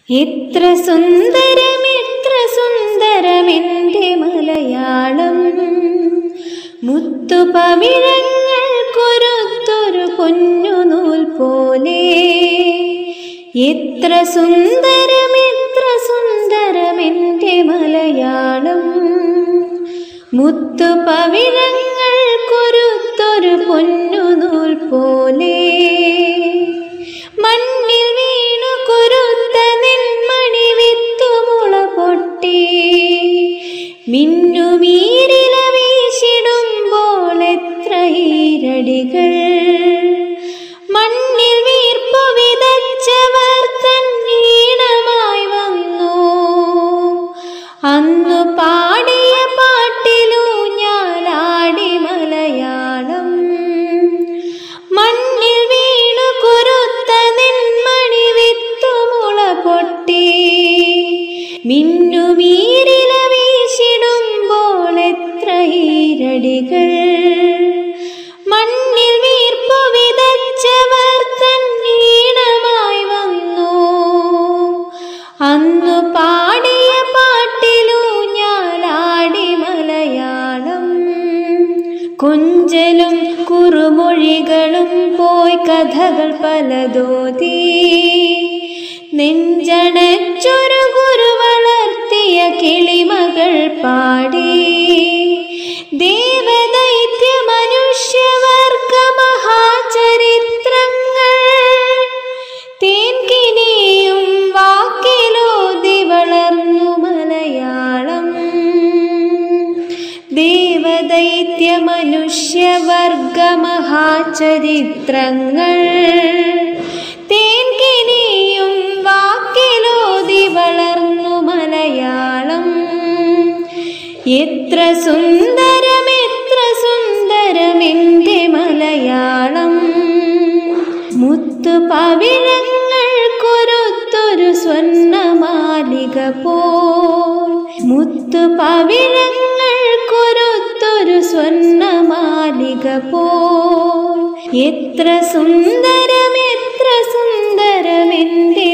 എത്ര സുന്ദരം എത്ര സുന്ദരമെന്റെ മലയാളം മുത്തുപവിഴങ്ങൾ കൊരുത്തൊരു പൊന്നുനൂൽ പോലെ എത്ര സുന്ദരം എത്ര സുന്ദരമെന്റെ മലയാളം മുത്തുപവിഴങ്ങൾ കൊരുത്തൊരു പൊന്നുനൂൽ പോലെ മണ്ണിൽ വീണു കൊരുത്ത നെന്മണി വിത്തുമുള പൊട്ടി മിന്നുമീരില വീശിടുമ്പോൾ എത്ര ഈരടികൾ മണ്ണിൽ വീർപ്പു വിതച്ചവർ തന്നീണമായി വന്നു അന്നു പാടിയ പാട്ടിലൂ ഞാലാടി മലയാളം മണ്ണിൽ വീണു കുരുത്ത നെന്മണി വിത്തുമുള പൊട്ടി മിന്നുമീരില വീശിടുമ്പോൾ എത്ര ഈരടികൾ മണ്ണിൽ വീർപ്പു വിതച്ചവർ തന്നീണമായി വന്നു അന്നു പാടിയ പാട്ടിലൂ ഞാലാടി മലയാളം കുഞ്ചലും കുറുമൊഴികളും പോയി കഥകൾ പലതോതി നെഞ്ചണച്ചൊരു ഗുരു വളർത്തിയ കിളിമകൾ പാടി ദേവദൈത്യ മനുഷ്യവർഗ മഹാചരിത്രങ്ങൾ തേൻകിനിയും വാക്കിലോതി വളർന്നു മലയാളം ദേവദൈത്യ മനുഷ്യവർഗ മഹാചരിത്രങ്ങൾ തേൻകിനിയും വാക്കിലോതി വളർന്നു മലയാളം എത്ര സുന്ദരം എത്ര സുന്ദരം എൻ്റെ മലയാളം മുത്തു പവിഴങ്ങൾ കൊരുത്തൊരു സ്വർണ്ണമാലിക പോൽ മുത്തു പവിഴങ്ങൾ കൊരുത്തൊരു സ്വർണ്ണമാലിക പോൽ എത്ര സുന്ദരം എത്ര സുന്ദരം എൻ്റെ